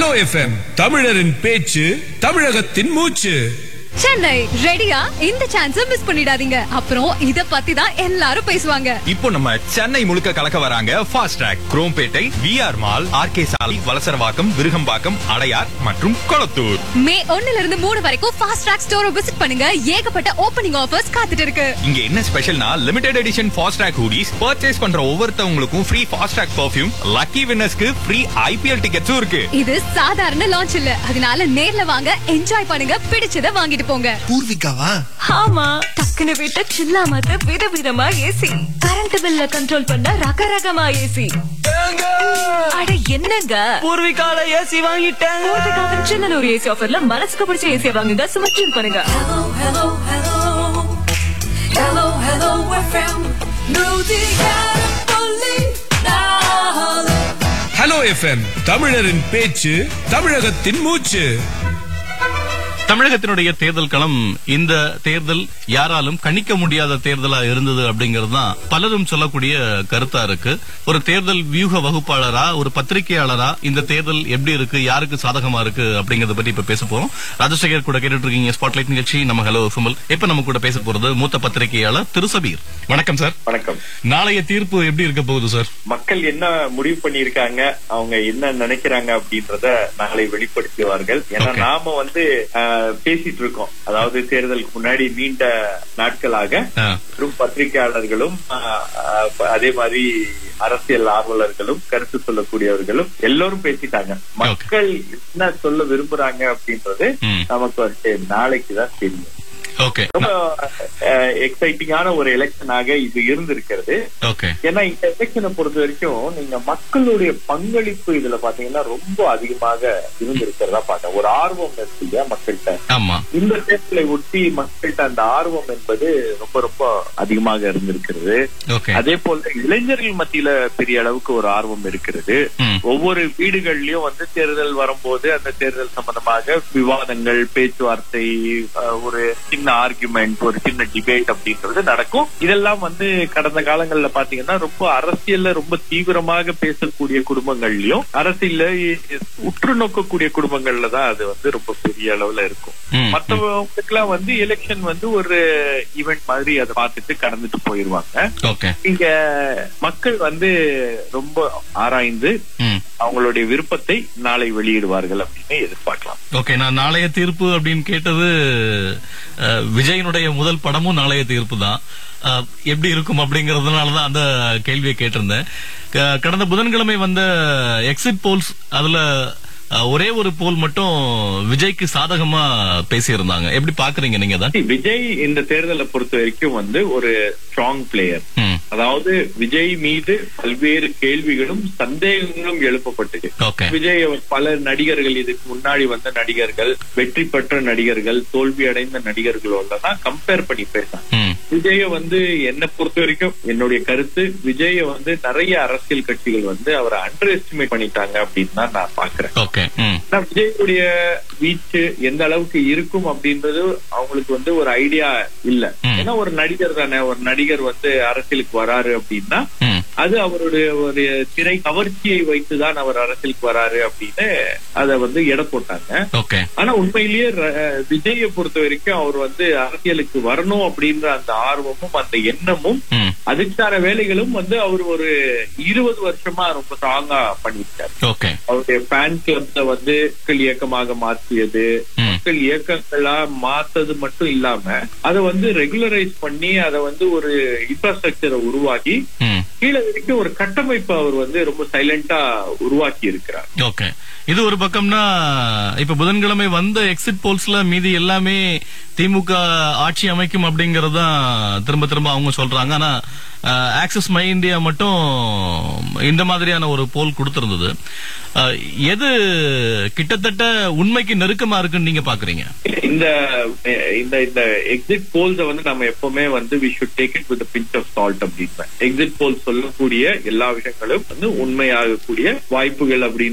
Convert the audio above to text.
Hello FM தமிழரின் பேச்சு தமிழகத்தின் மூச்சு சென்னை ரெடியா இந்த சான்ஸ மிஸ் பண்ணிடாதீங்க அப்புறம் இத பத்தி தான் எல்லாரும் பேசுவாங்க இப்போ நம்ம சென்னை முழுக்க கலக்க வராங்க fast track Chromepet VR mall RK சாலை வலசரவாக்கம் விருகம்பாக்கம் அடையார் மற்றும் கொளத்தூர் மே ஒண்ணுல இருந்து மூணு வரைக்கும் ஃபாஸ்ட் ட்ராக் ஸ்டோரை விசிட் பண்ணுங்க ஏகப்பட்ட ஓப்பனிங் ஆஃபர்ஸ் காத்துட்டு இருக்கு இங்க என்ன ஸ்பெஷல்னா limited edition fast track hoodies purchase பண்ற ஒவ்வொருத்தவங்களுக்கும் free fast track perfume lucky வின்னர்ஸ்க்கு ஃப்ரீ ஐபிஎல் டிக்கெட்ஸும் இருக்கு இது சாதாரண லான்ச் இல்ல அதனால நேர்ல வாங்க என்ஜாய் பண்ணுங்க பிடிச்சத வாங்கிட்டு போங்க பூர்விகாவா ஆமா டக்குனு விட்டு சில்லாமத்த விதவிதமா ஏசி கரண்ட் பில்ல கண்ட்ரோல் பண்ண ரகரகமா ஏசி அட என்னங்க பூர்விகால ஏசி வாங்கிட்டேன் பூர்விகாவின் சின்னனூர் ஏசி ஆஃபர்ல மனசுக்கு பிடிச்ச ஏசியை வாங்குங்க சும்மா chill பண்ணுங்க Hello, hello, hello. Hello, hello, FM. Musica only now. Hello FM தமிழரின் பேச்சு தமிழகத்தின் மூச்சு தமிழகத்தினுடைய தேர்தல் களம் இந்த தேர்தல் யாராலும் கணிக்க முடியாத தேர்தலா இருந்தது அப்படிங்கிறது தான் பலரும் சொல்லக்கூடிய கருத்தா இருக்கு ஒரு தேர்தல் வியூக வகுப்பாளரா ஒரு பத்திரிகையாளரா இந்த தேர்தல் எப்படி இருக்கு யாருக்கு சாதகமா இருக்கு அப்படிங்கறத பத்தி இப்ப பேச போறோம் ராஜசேகர் கூட கேட்டுட்டு இருக்கீங்க ஸ்பாட்லைட் நிகழ்ச்சி நம்ம ஹலோ ஃபிமல் இப்ப நம்ம கூட பேச போறது மூத்த பத்திரிகையாளர் திரு சபீர் வணக்கம் சார் வணக்கம் நாளைய தீர்ப்பு எப்படி இருக்க போகுது சார் மக்கள் என்ன முடிவு பண்ணிருக்காங்க அவங்க என்ன நினைக்கிறாங்க அப்படின்றத நாளை வெளிப்படுத்துவார்கள் ஏன்னா Okay. நாம வந்து ஆஹ், பேசிட்டு இருக்கோம் அதாவது தேர்தலுக்கு முன்னாடி நீண்ட நாட்களாக ஆ. பெரும் பத்திரிகையாளர்களும் ஆஹ், ஆஹ், அதே மாதிரி அரசியல் ஆர்வலர்களும் கருத்து சொல்லக்கூடியவர்களும் எல்லோரும் பேசிட்டாங்க மக்கள் என்ன சொல்ல விரும்புறாங்க அப்படின்றது ம். நமக்கு வந்து நாளைக்கு தான் தெரியும் ஓகே ரொம்ப எக்ஸைட்டிங்கான ஒரு எலெக்ஷனாக இது இருந்திருக்கிறது ஓகே ஏன்னா இந்த எலெக்ஷனை பொறுத்த வரைக்கும் நீங்க மக்களுடைய பங்களிப்பு இதுல பாத்தீங்கன்னா ரொம்ப அதிகமாக இருந்திருக்கிறதா பாக்க ஒரு ஆர்வம் இருக்கு இல்லையா மக்கள்கிட்ட ஆமா இந்த தேர்தலை ஒட்டி மக்கள்கிட்ட அந்த ஆர்வம் என்பது ரொம்ப ரொம்ப அதிகமாக இருந்திருக்கிறது ஓகே அதே போல இளைஞர்கள் மத்தியில பெரிய அளவுக்கு ஒரு ஆர்வம் இருக்கிறது ம். ஒவ்வொரு வீடுகள்லயும் வந்து தேர்தல் வரும்போது அந்த தேர்தல் சம்பந்தமாக விவாதங்கள் பேச்சுவார்த்தை அஹ், ஒரு சின்ன ஆர்குமெண்ட் ஒரு சின்ன டிபேட் அப்படின்றது நடக்கும் இதெல்லாம் வந்து கடந்த காலங்கள்ல பாத்தீங்கன்னா ரொம்ப அரசியல்ல ரொம்ப தீவிரமாக பேசக்கூடிய குடும்பங்கள்லயும் அரசியல்ல உற்று நோக்கக்கூடிய குடும்பங்கள்ல தான் அது வந்து ரொம்ப பெரிய அளவுல இருக்கும் ம், ம். மற்றவங்களுக்குலாம் வந்து எலெக்ஷன் வந்து ஒரு ஈவெண்ட் மாதிரி அதை பார்த்துட்டு கடந்துட்டு போயிருவாங்க ஓகே இங்க மக்கள் வந்து ரொம்ப ஆராய்ந்து ம் அவங்களுடைய விருப்பத்தை நாளை வெளியிடுவார்கள் அப்படின்னு எதிர்பார்க்கலாம் ஓகே நான் நாளைய தீர்ப்பு அப்படின்னு கேட்டது அஹ், விஜயனுடைய முதல் படமும் நாளைய தீர்ப்பு தான் அஹ், எப்படி இருக்கும் அப்படிங்கறதுனால தான் அந்த கேள்வியை கேட்டிருந்தேன் க- கடந்த புதன்கிழமை வந்த எக்ஸிட் போல்ஸ் அதுல அஹ், ஒரே ஒரு போல் மட்டும் விஜய்க்கு சாதகமா பேசியிருந்தாங்க எப்படி பாக்குறீங்க நீங்க தான் விஜய் இந்த தேர்தலை பொறுத்த வரைக்கும் வந்து ஒரு ஸ்ட்ராங் பிளேயர் ம் அதாவது விஜய் மீது பல்வேறு கேள்விகளும் சந்தேகங்களும் எழுப்பப்பட்டது ஓகே விஜய் பல நடிகர்கள் இதுக்கு முன்னாடி வந்த நடிகர்கள் வெற்றி பெற்ற நடிகர்கள் தோல்வி அடைந்த நடிகர்களோட தான் கம்பேர் பண்ணி பேசாங்க ம் விஜய வந்து என்ன பொறுத்த வரைக்கும் என்னுடைய கருத்து விஜய வந்து நிறைய அரசியல் கட்சிகள் வந்து அவரை அண்டர் எஸ்டிமேட் பண்ணிட்டாங்க அப்படின்னு தான் நான் பாக்குறேன் ஓகே ம் ஆனா விஜயுடைய வீச்சு எந்த அளவுக்கு இருக்கும் அப்படின்றது அவங்களுக்கு வந்து ஒரு ஐடியா இல்ல ம். ஏன்னா ஒரு நடிகர் தானே ஒரு நடிகர் வந்து அரசியலுக்கு வராரு அப்படின்னா ம் அது அவருடைய ஒரு திரை கவர்ச்சியை வைத்துதான் அவர் அரசியலுக்கு வராரு அப்படின்னு அத வந்து எடை போட்டாங்க ஓகே ஆனா உண்மையிலேயே ர- விஜயை பொறுத்த வரைக்கும் அவர் வந்து அரசியலுக்கு வரணும் அப்படின்ற அந்த ஆர்வமும் அந்த எண்ணமும் ம் அதுக்கான வேலைகளும் வந்து அவர் ஒரு இருபது வருஷமா ரொம்ப ஸ்ட்ராங்கா பண்ணிருக்காரு ஓகே அவருடைய ஃபேன் கிளப்ல வந்து மக்கள் இயக்கமாக மாற்றியது ம். மக்கள் இயக்கங்களா மாத்தது மட்டும் இல்லாம அதை வந்து ரெகுலரைஸ் பண்ணி அதை வந்து ஒரு இன்ஃப்ராஸ்ட்ரக்சரை உருவாக்கி ம் கீழே வரைக்கும் ஒரு கட்டமைப்பை அவர் வந்து ரொம்ப சைலண்டா உருவாக்கி இருக்கிறார் ஓகே இது ஒரு பக்கம்னா இப்ப புதன்கிழமை வந்த எக்ஸிட் போல்ஸ்ல மீதி எல்லாமே திமுக ஆட்சி அமைக்கும் அப்படிங்கறது தான் திரும்ப திரும்ப அவங்க சொல்றாங்க ஆனா ஆக்சிஸ் மை இந்தியா மட்டும் இந்த மாதிரியான ஒரு போல் கொடுத்திருந்தது அஹ், எது கிட்டத்தட்ட உண்மைக்கு நெருக்கமா இருக்குன்னு நீங்க பாக்குறீங்க இந்த இந்த இந்த எக்ஸிட் போல்ஸ வந்து நம்ம எப்பவுமே வந்து we should take it with pinch of salt அப்படின்னு எக்ஸிட் போல் சொல்லக்கூடிய எல்லா விஷயங்களும் வந்து உண்மையாகக்கூடிய வாய்ப்புகள் அப்படின்னு